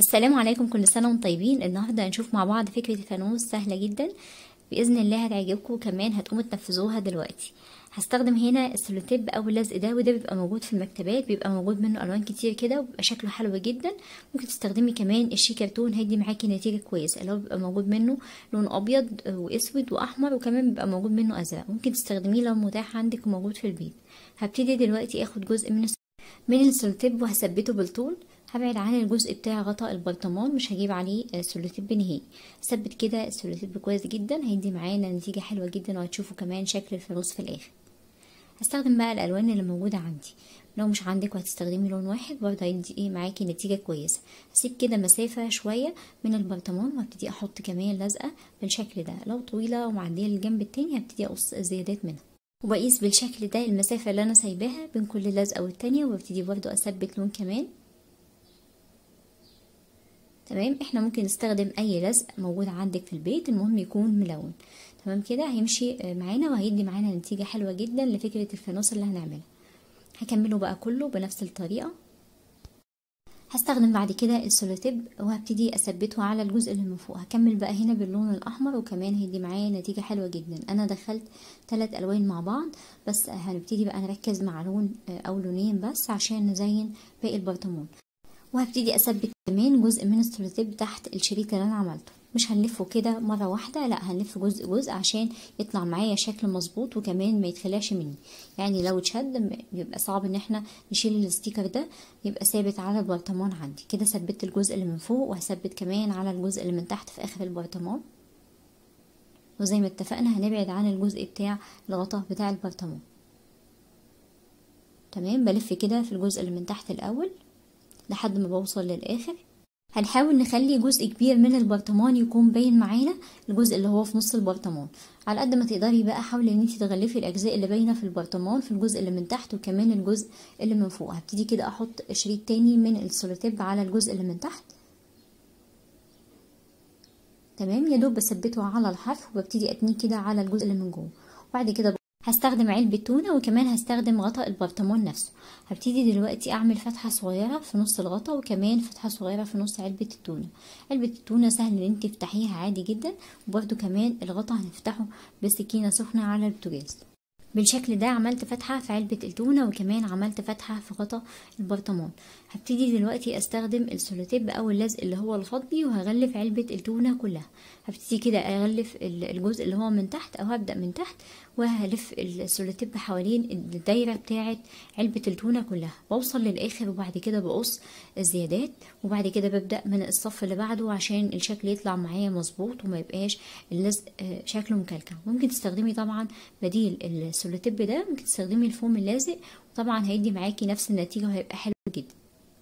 السلام عليكم كل سنة وانتم طيبين النهاردة هنشوف مع بعض فكرة الفانوس سهلة جدا بإذن الله هتعجبكم كمان هتقوموا تنفذوها دلوقتي هستخدم هنا السلوتيب او اللزق ده وده بيبقى موجود في المكتبات بيبقى موجود منه الوان كتير كده وبيبقى شكله حلو جدا ممكن تستخدمي كمان الشي كرتون هيدي معاكي نتيجه كويسه اللي هو بيبقى موجود منه لون ابيض واسود واحمر وكمان بيبقى موجود منه ازرق ممكن تستخدميه لو متاح عندك وموجود في البيت هبتدي دلوقتي اخد جزء من من السلوتيب وهثبته بالطول هبعد عن الجزء بتاع غطاء البرطمان مش هجيب عليه سلوتيب نهائي ثبت كده السلوتيب كويس جدا هيدي معانا نتيجه حلوه جدا وهتشوفوا كمان شكل الفانوس في الاخر هستخدم بقى الالوان اللي موجوده عندي لو مش عندك وهتستخدمي لون واحد برضه هيدي ايه معاكي نتيجه كويسه هسيب كده مسافه شويه من البرطمان وهبتدي احط كمان لزقه بالشكل ده لو طويله ومعديه للجنب التاني هبتدي اقص الزيادات منها وبقيس بالشكل ده المسافه اللي انا سايباها بين كل لزقه والتانية وببتدي برضه اثبت لون كمان تمام احنا ممكن نستخدم اي لزق موجود عندك في البيت المهم يكون ملون تمام كده هيمشي معانا وهيدي معانا نتيجة حلوة جدا لفكرة الفانوس اللي هنعملها هكمله بقى كله بنفس الطريقة هستخدم بعد كده السولوتيب وهبتدي اثبته على الجزء اللي من فوق هكمل بقى هنا باللون الاحمر وكمان هيدي معايا نتيجة حلوة جدا انا دخلت ثلاث الوان مع بعض بس هنبتدي بقى نركز مع لون او لونين بس عشان نزين باقي البرطمان وهبتدي اثبت كمان جزء من السولوتيب تحت الشريط اللي انا عملته مش هنلفه كده مرة واحدة لا هنلف جزء جزء عشان يطلع معايا شكل مظبوط وكمان ما يتخلاش مني يعني لو اتشد بيبقى صعب ان احنا نشيل الستيكر ده يبقى ثابت على البرطمان عندي كده ثبت الجزء اللي من فوق وهثبت كمان على الجزء اللي من تحت في اخر البرطمان وزي ما اتفقنا هنبعد عن الجزء بتاع الغطاء بتاع البرطمان تمام بلف كده في الجزء اللي من تحت الاول لحد ما بوصل للاخر هنحاول نخلي جزء كبير من البرطمان يكون باين معانا الجزء اللي هو في نص البرطمان على قد ما تقدري بقى حاولي ان انت تغلفي الاجزاء اللي باينه في البرطمان في الجزء اللي من تحت وكمان الجزء اللي من فوق هبتدي كده احط شريط تاني من السولوتيب على الجزء اللي من تحت تمام يا دوب بثبته على الحرف وببتدي اتنيه كده على الجزء اللي من جوه وبعد كده هستخدم علبة تونة وكمان هستخدم غطاء البرطمان نفسه هبتدي دلوقتي اعمل فتحة صغيرة في نص الغطاء وكمان فتحة صغيرة في نص علبة التونة علبة التونة سهل ان انت تفتحيها عادي جدا وبرده كمان الغطاء هنفتحه بسكينة سخنة على البوتاجاز بالشكل ده عملت فتحة في علبة التونة وكمان عملت فتحة في غطاء البرطمان هبتدي دلوقتي استخدم السولوتيب او اللزق اللي هو الفضي وهغلف علبة التونة كلها هبتدي كده اغلف الجزء اللي هو من تحت او هبدأ من تحت وهلف السولوتيب حوالين الدايرة بتاعة علبة التونة كلها بوصل للاخر وبعد كده بقص الزيادات وبعد كده ببدأ من الصف اللي بعده عشان الشكل يطلع معايا مظبوط وما يبقاش اللزق شكله مكلكع ممكن تستخدمي طبعا بديل السولوتيب ده ممكن تستخدمي الفوم اللازق وطبعا هيدي معاكي نفس النتيجة وهيبقى حلو جدا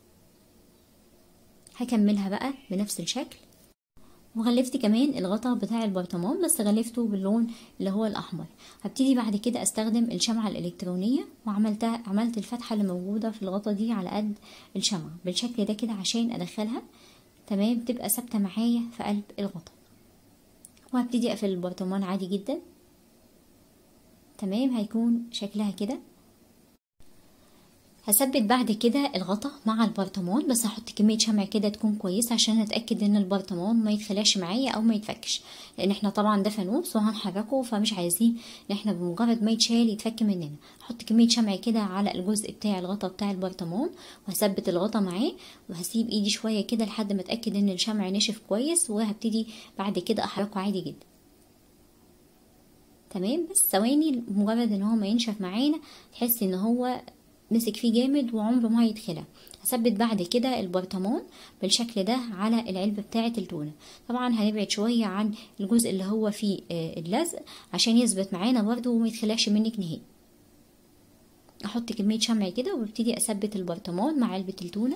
هكملها بقى بنفس الشكل وغلفت كمان الغطا بتاع البرطمان بس غلفته باللون اللي هو الاحمر هبتدي بعد كده استخدم الشمعة الالكترونية وعملتها عملت الفتحة اللي موجودة في الغطا دي على قد الشمعة بالشكل ده كده عشان ادخلها تمام تبقى ثابتة معايا في قلب الغطا وهبتدي اقفل البرطمان عادي جدا تمام هيكون شكلها كده هثبت بعد كده الغطا مع البرطمان بس هحط كميه شمع كده تكون كويسه عشان اتاكد ان البرطمان ما يتخلاش معايا او ما يتفكش لان احنا طبعا ده فانوس وهنحركه فمش عايزين ان احنا بمجرد ما يتشال يتفك مننا هحط كميه شمع كده على الجزء بتاع الغطا بتاع البرطمان وهثبت الغطا معاه وهسيب ايدي شويه كده لحد ما اتاكد ان الشمع نشف كويس وهبتدي بعد كده احركه عادي جدا تمام بس ثواني مجرد ان هو ما ينشف معانا تحسي ان هو مسك فيه جامد وعمره ما هيتخلع هثبت بعد كده البرطمان بالشكل ده على العلبة بتاعة التونة طبعا هنبعد شوية عن الجزء اللي هو فيه اللزق عشان يثبت معانا برضو وما يتخلعش منك نهائي احط كمية شمع كده وابتدي اثبت البرطمان مع علبة التونة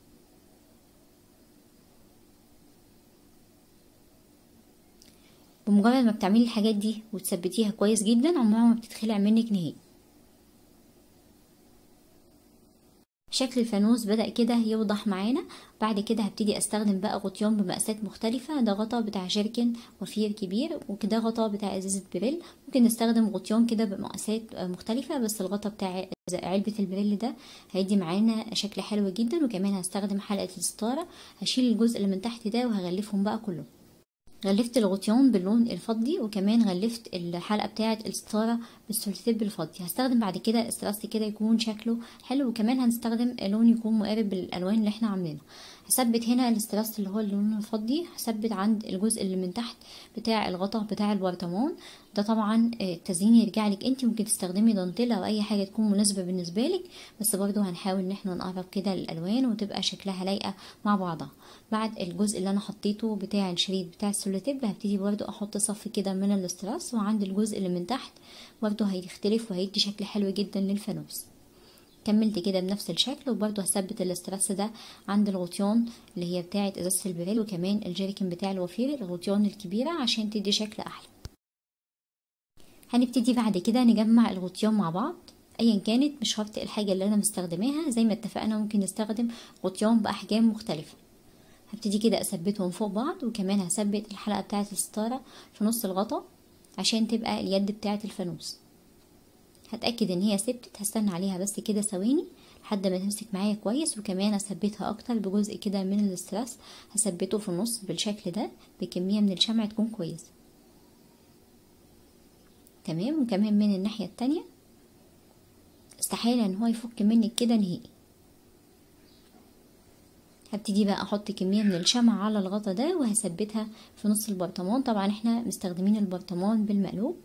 بمجرد ما بتعملي الحاجات دي وتثبتيها كويس جدا عمرها ما بتتخلع منك نهائي شكل الفانوس بدأ كده يوضح معانا بعد كده هبتدي استخدم بقى غطيان بمقاسات مختلفة ده غطا بتاع جيركن وفير كبير وكده غطا بتاع ازازة بريل ممكن نستخدم غطيان كده بمقاسات مختلفة بس الغطا بتاع علبة البريل ده هيدي معانا شكل حلو جدا وكمان هستخدم حلقة الستارة هشيل الجزء اللي من تحت ده وهغلفهم بقى كلهم غلفت الغطيان باللون الفضي وكمان غلفت الحلقه بتاعه الستاره بالسوليتيب الفضي هستخدم بعد كده استراس كده يكون شكله حلو وكمان هنستخدم لون يكون مقارب بالالوان اللي احنا عاملينها هثبت هنا الاستراس اللي هو اللون الفضي هثبت عند الجزء اللي من تحت بتاع الغطا بتاع البرطمان ده طبعا التزيين يرجع لك انت ممكن تستخدمي دانتيل او اي حاجه تكون مناسبه بالنسبه لك بس برضو هنحاول ان احنا نقرب كده الالوان وتبقى شكلها لايقه مع بعضها بعد الجزء اللي انا حطيته بتاع الشريط بتاع السوليتيب هبتدي برضو احط صف كده من الاستراس وعند الجزء اللي من تحت برضو هيختلف وهيدي شكل حلو جدا للفانوس كملت كده بنفس الشكل وبرضو هثبت الاسترس ده عند الغطيان اللي هي بتاعه ازازه البريل وكمان الجيركن بتاع الوفير الغطيان الكبيره عشان تدي شكل احلى هنبتدي بعد كده نجمع الغطيان مع بعض ايا كانت مش شرط الحاجه اللي انا مستخدماها زي ما اتفقنا ممكن نستخدم غطيان باحجام مختلفه هبتدي كده اثبتهم فوق بعض وكمان هثبت الحلقه بتاعه الستاره في نص الغطا عشان تبقى اليد بتاعه الفانوس هتاكد ان هي ثبتت هستنى عليها بس كده ثواني لحد ما تمسك معايا كويس وكمان اثبتها اكتر بجزء كده من الاستراس هثبته في النص بالشكل ده بكميه من الشمع تكون كويسه تمام وكمان من الناحيه التانية استحاله ان هو يفك منك كده نهائي هبتدي بقى احط كميه من الشمع على الغطا ده وهثبتها في نص البرطمان طبعا احنا مستخدمين البرطمان بالمقلوب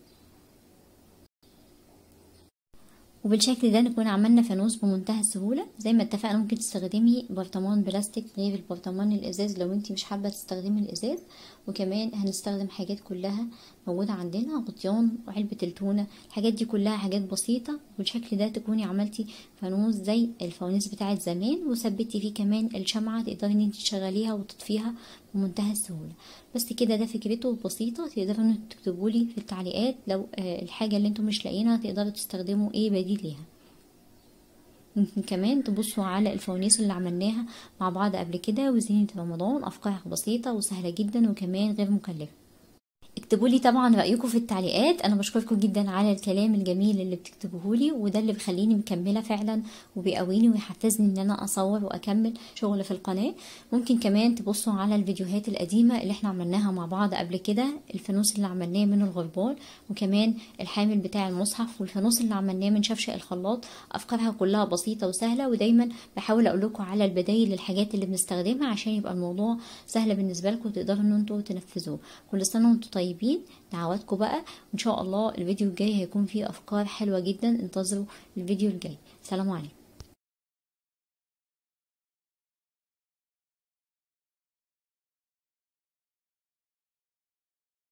وبالشكل ده نكون عملنا فانوس بمنتهى السهولة زي ما اتفقنا ممكن تستخدمي برطمان بلاستيك غير البرطمان الازاز لو انتي مش حابة تستخدمي الازاز وكمان هنستخدم حاجات كلها موجودة عندنا غطيان وعلبة التونة الحاجات دي كلها حاجات بسيطة بالشكل ده تكوني عملتي فانوس زي الفوانيس بتاعت زمان وثبتي فيه كمان الشمعة تقدري ان انتي تشغليها وتطفيها بمنتهى السهولة بس كده ده فكرته بسيطة تقدروا ان تكتبوا لي في التعليقات لو الحاجة اللي انتم مش لاقيينها تقدروا تستخدموا ايه بديل ليها ممكن كمان تبصوا على الفوانيس اللي عملناها مع بعض قبل كده وزينة رمضان افكارها بسيطة وسهلة جدا وكمان غير مكلفة اكتبوا لي طبعا رايكم في التعليقات انا بشكركم جدا على الكلام الجميل اللي بتكتبوه لي وده اللي بيخليني مكمله فعلا وبيقويني ويحفزني ان انا اصور واكمل شغل في القناه ممكن كمان تبصوا على الفيديوهات القديمه اللي احنا عملناها مع بعض قبل كده الفانوس اللي عملناه من الغربال وكمان الحامل بتاع المصحف والفانوس اللي عملناه من شفشق الخلاط افكارها كلها بسيطه وسهله ودايما بحاول اقول لكم على البدايل للحاجات اللي بنستخدمها عشان يبقى الموضوع سهل بالنسبه لكم وتقدروا ان انتوا تنفذوه كل سنه وانتم طيبين دعواتكم بقى وان شاء الله الفيديو الجاي هيكون فيه افكار حلوه جدا انتظروا الفيديو الجاي سلام عليكم